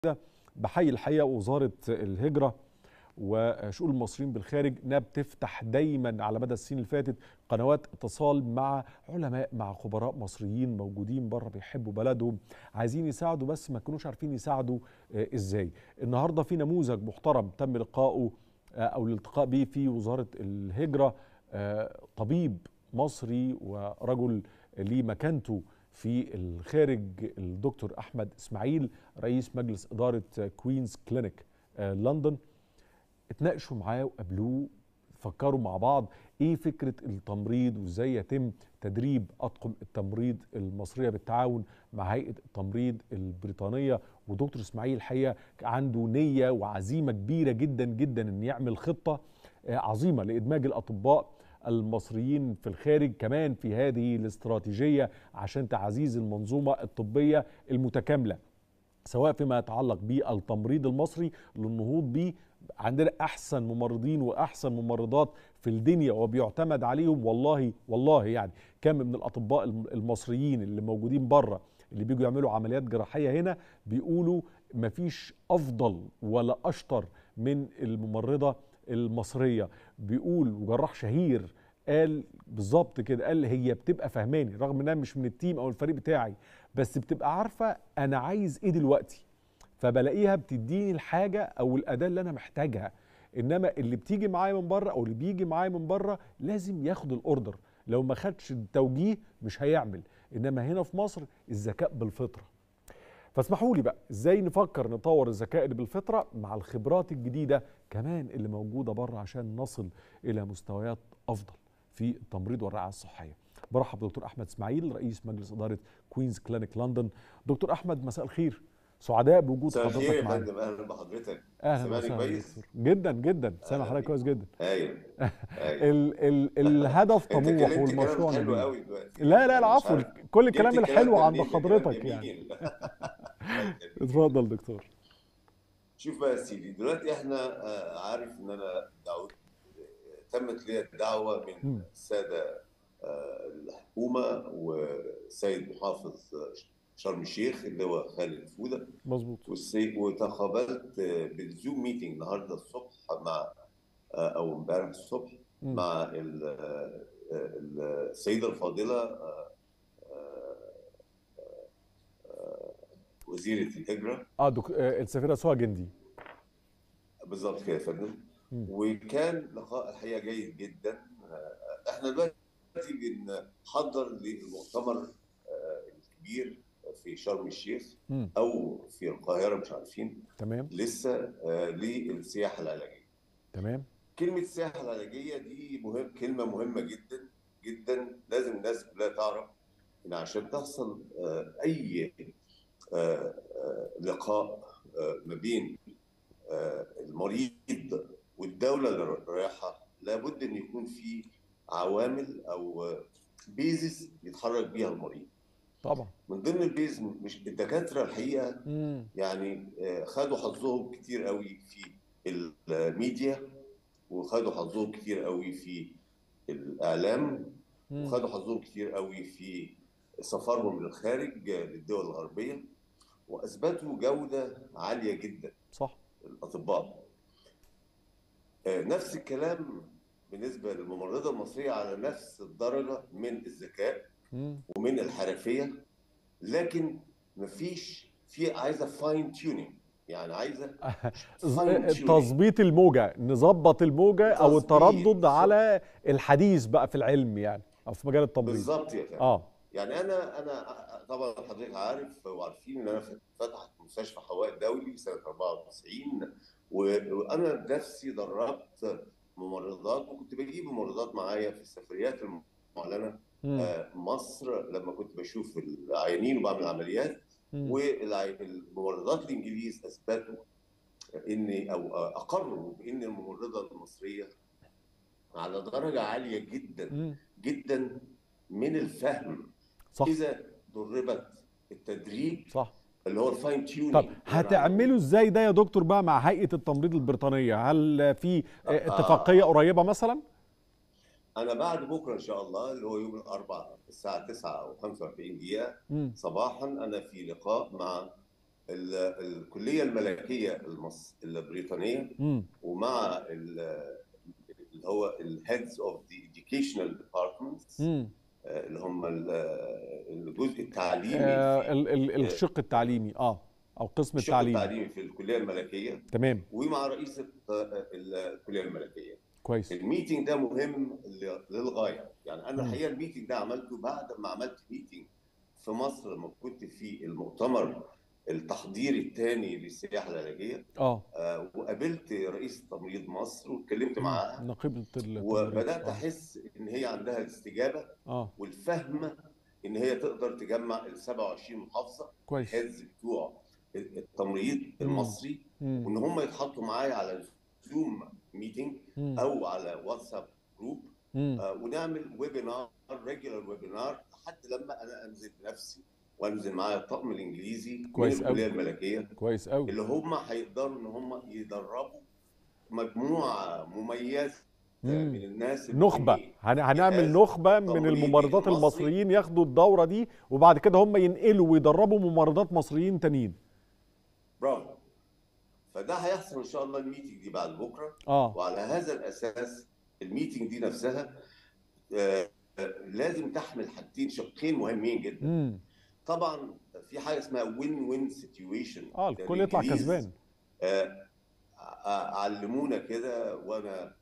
بحيي الحقيقه وزاره الهجره وشؤون المصريين بالخارج انها بتفتح دايما على مدى السنين اللي فاتت قنوات اتصال مع علماء مع خبراء مصريين موجودين بره بيحبوا بلدهم عايزين يساعدوا بس ما كانوش عارفين يساعدوا ازاي النهارده في نموذج محترم تم لقائه او الالتقاء به في وزاره الهجره طبيب مصري ورجل ليه مكانته في الخارج الدكتور احمد اسماعيل رئيس مجلس اداره كوينز كلينيك لندن اتناقشوا معاه وقابلوه فكروا مع بعض ايه فكره التمريض وازاي يتم تدريب اطقم التمريض المصريه بالتعاون مع هيئه التمريض البريطانيه ودكتور اسماعيل الحقيقه عنده نيه وعزيمه كبيره جدا جدا ان يعمل خطه عظيمه لادماج الاطباء المصريين في الخارج كمان في هذه الاستراتيجيه عشان تعزيز المنظومه الطبيه المتكامله سواء فيما يتعلق بالتمريض المصري للنهوض به عندنا احسن ممرضين واحسن ممرضات في الدنيا وبيعتمد عليهم والله والله يعني كم من الاطباء المصريين اللي موجودين بره اللي بيجوا يعملوا عمليات جراحيه هنا بيقولوا مفيش افضل ولا اشطر من الممرضه المصريه بيقول وجراح شهير قال بالظبط كده قال هي بتبقى فهماني رغم انها مش من التيم او الفريق بتاعي بس بتبقى عارفه انا عايز ايه دلوقتي فبلاقيها بتديني الحاجه او الاداه اللي انا محتاجها انما اللي بتيجي معايا من بره او اللي بيجي معايا من بره لازم ياخد الاوردر لو ما خدش التوجيه مش هيعمل انما هنا في مصر الذكاء بالفطره فاسمحوا لي بقى ازاي نفكر نطور الذكاء اللي بالفطره مع الخبرات الجديده كمان اللي موجوده بره عشان نصل الى مستويات افضل في التمريض والرعايه الصحيه برحب بدكتور احمد اسماعيل رئيس مجلس اداره كوينز كلينيك لندن دكتور احمد مساء الخير سعداء بوجود حضرتك معانا مساء اهلا بحضرتك اهلا وسهلا كويس جدا جدا سامع حضرتك كويس جدا ايوه ال ال الهدف طموح والمشروع حلو قوي دلوقتي لا لا العفو كل الكلام الحلو عند حضرتك يعني اتفضل دكتور شوف بقى يا سيدي دلوقتي احنا عارف ان انا دعوت تمت لي الدعوه من الساده الحكومه والسيد محافظ شرم الشيخ اللي هو خالد فوده مظبوط وتقابلت بالزوم ميتنج النهارده الصبح مع او امبارح الصبح م. مع السيده الفاضله وزيره الهجره اه دك... السفيره سهى جندي بالظبط كده يا فندم وكان لقاء الحقيقه جيد جدا احنا دلوقتي بنحضر للمؤتمر الكبير في شرم الشيخ م. او في القاهره مش عارفين تمام لسه آه للسياحه العلاجيه تمام كلمه السياحه العلاجيه دي مهم كلمه مهمه جدا جدا لازم الناس كلها تعرف ان عشان تحصل آه اي آه لقاء ما بين المريض والدوله اللي رايحه لابد ان يكون في عوامل او بيزس يتحرك بيها المريض طبعا من ضمن البيز مش الدكاتره الحقيقه مم. يعني خدوا حظهم كتير قوي في الميديا وخدوا حظهم كتير قوي في الاعلام مم. وخدوا حظهم كتير قوي في سفرهم للخارج للدول الغربيه واثبتوا جوده عاليه جدا صح الاطباء نفس الكلام بالنسبه للممرضه المصريه على نفس الدرجه من الذكاء ومن الحرفيه لكن مفيش في عايزه فاين تيونينج يعني عايزه تظبيط الموجه نظبط الموجه او التردد على الحديث بقى في العلم يعني او في مجال التمريض بالظبط يا فندم اه يعني انا انا طبعا حضرتك عارف وعارفين ان انا فتحت مستشفى حواء الدولي سنه 94 وانا بنفسي دربت ممرضات وكنت بجيب ممرضات معايا في السفريات المعلنه آه مصر لما كنت بشوف العيانين وبعمل عمليات والممرضات الانجليز اثبتوا ان او اقروا بان الممرضه المصريه على درجه عاليه جدا مم. جدا من الفهم صح اذا دربت التدريب صح اللي هو الفاين تيونينج طب هتعملوا ازاي ده يا دكتور بقى مع هيئه التمريض البريطانيه هل في اتفاقيه قريبه مثلا انا بعد بكره ان شاء الله اللي هو يوم الاربعاء الساعه 9 و 45 دقيقه مم. صباحا انا في لقاء مع ال- الكليه الملكيه المص... البريطانيه مم. ومع ال- اللي هو الهيدز اوف ذا educational departments مم. آه، اللي هم ال- الجزء التعليمي آه في ال- ال- الشق التعليمي اه او قسم الشق التعليم التعليمي في الكليه الملكيه تمام ومع رئيسه آه، الكليه الملكيه كويس الميتنج ده مهم ل- للغايه يعني انا مم. الحقيقه الميتنج ده عملته بعد ما عملت ميتنج في مصر لما كنت في المؤتمر التحضيري الثاني للسياحه العلاجيه اه آه، وقابلت رئيس تمريض مصر واتكلمت معاها نقيبة التمريض. وبدات آه. احس ان هي عندها الاستجابه اه والفهم ان هي تقدر تجمع ال 27 محافظه كويس هيدز بتوع التمريض المصري مم. وان هم يتحطوا معايا على زوم ميتنج مم. او على واتساب جروب مم. آه، ونعمل ويبينار ريجولار ويبينار لحد لما انا انزل بنفسي وانزل معايا الطقم الانجليزي كويس من أوي. الكليه الملكيه كويس قوي اللي هم هيقدروا ان هم يدربوا مجموعه مميزه مم. من الناس نخبة المهمين. هن- هنعمل جهاز نخبة من تمريضي الممرضات المصري. المصريين ياخدوا الدورة دي وبعد كده هم ينقلوا ويدربوا ممرضات مصريين تانيين برافو فده هيحصل ان شاء الله الميتنج دي بعد بكره اه وعلى هذا الاساس الميتنج دي نفسها آه، آه، لازم تحمل حاجتين شقين مهمين جدا امم طبعا في حاجه اسمها وين وين سيتويشن اه الكل يطلع كسبان علمونا كده وانا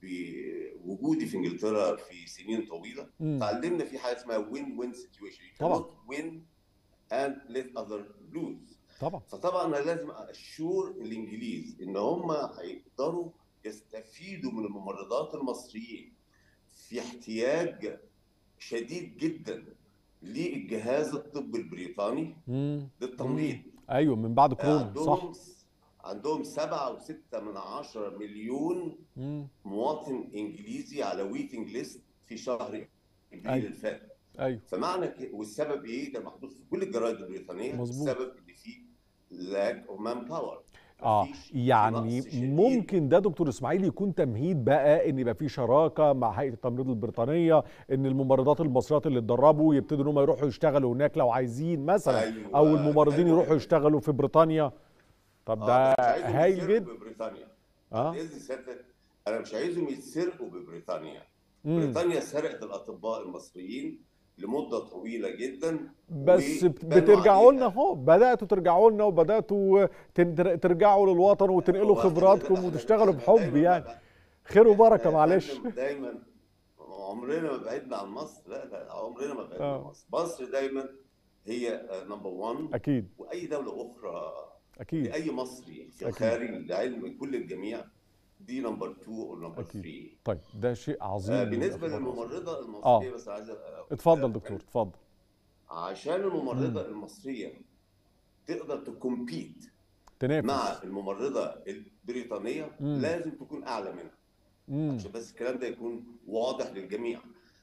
بوجودي في انجلترا في سنين طويله مم. تعلمنا في حاجه اسمها وين وين سيتويشن طبعا. وين اند let other lose طبعا فطبعا انا لازم اشور الانجليز ان هم هيقدروا يستفيدوا من الممرضات المصريين في احتياج شديد جدا للجهاز الطبي البريطاني مم. للتمريض ايوه من بعد كورونا صح عندهم عندهم سبعة وستة من عشرة مليون مم. مواطن انجليزي على ويتنج ليست في شهر ابريل أيوة. اللي فات ايوه فمعنى ك... والسبب ايه؟ كان محطوط في كل الجرايد البريطانيه مظبوط. السبب ان في لاك اوف مان باور اه يعني ممكن ده دكتور اسماعيل يكون تمهيد بقى ان يبقى في شراكه مع هيئه التمريض البريطانيه ان الممرضات المصريات اللي اتدربوا يبتدوا ان هم يروحوا يشتغلوا هناك لو عايزين مثلا أيوة. او الممرضين أيوة. يروحوا يشتغلوا في بريطانيا طب ده هايل جدا ببريطانيا اه باذن سيادتك انا مش عايزهم يتسرقوا ببريطانيا مم. بريطانيا سرقت الاطباء المصريين لمده طويله جدا بس بت- وبنوا بترجعوا لنا عليها. اهو بداتوا ترجعوا لنا وبداتوا تن- تر- ترجعوا للوطن وتنقلوا هو خبراتكم إحنا- وتشتغلوا إحنا بحب دايماً يعني بقى- خير وبركه إحنا يا معلش فندم دايما عمرنا ما بعدنا عن مصر لا لا عمرنا ما بعدنا آه. عن مصر مصر دايما هي نمبر 1 اكيد واي دوله اخرى اكيد لاي مصري في أكيد. الخارج لعلم كل الجميع دي نمبر 2 او نمبر أكيد. 3 طيب ده شيء عظيم آه، من بالنسبه الأخبار. للممرضه المصريه آه. بس عايز أ- اتفضل دكتور اتفضل عشان الممرضه المصريه تقدر تكمبيت تنافس مع الممرضه البريطانيه مم. لازم تكون اعلى منها مم. عشان بس الكلام ده يكون واضح للجميع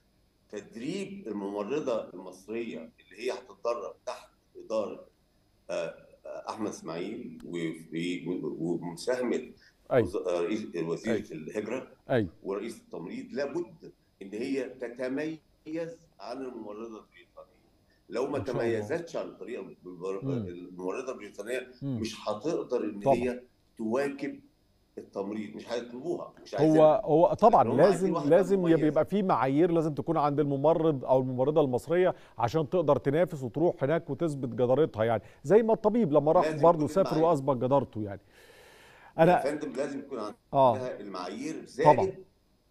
تدريب الممرضه المصريه اللي هي هتتدرب تحت اداره آه، آه، احمد اسماعيل وفي- ومساهمه ايوه وز- آه، رئيس وزيره الهجره ايوه ورئيس التمريض لابد ان هي تتميز عن الممرضه البريطانيه لو ما إن شاء الله. تميزتش عن الطريقه البر- مم. الممرضه البريطانيه مم. مش هتقدر ان طبعا. هي تواكب التمريض مش هيطلبوها مش هو عايزينها. هو طبعا لأن هم عايزين لازم واحدة لازم يبقى مميزة. يبقى في معايير لازم تكون عند الممرض او الممرضه المصريه عشان تقدر تنافس وتروح هناك وتثبت جدارتها يعني زي ما الطبيب لما راح لازم برضه يكون سافر المعايير. واثبت جدارته يعني يا انا فندم لازم يكون عندها اه المعايير طبعا. زائد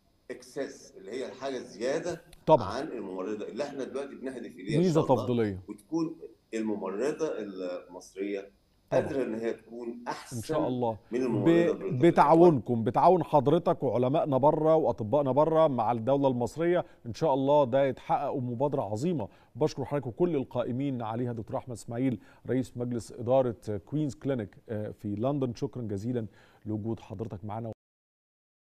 اكسس اللي هي الحاجه الزياده طبعا عن الممرضه اللي احنا دلوقتي بنهدف اليها إن ميزه شاء الله. تفضيليه وتكون الممرضه المصريه طبعا. قادره ان هي تكون احسن ان شاء الله من ب- الممرضه البريطانية. بتعاونكم بتعاون حضرتك وعلمائنا بره واطبائنا بره مع الدوله المصريه ان شاء الله ده يتحقق ومبادره عظيمه بشكر حضرتك وكل القائمين عليها دكتور احمد اسماعيل رئيس مجلس اداره كوينز كلينيك في لندن شكرا جزيلا لوجود حضرتك معنا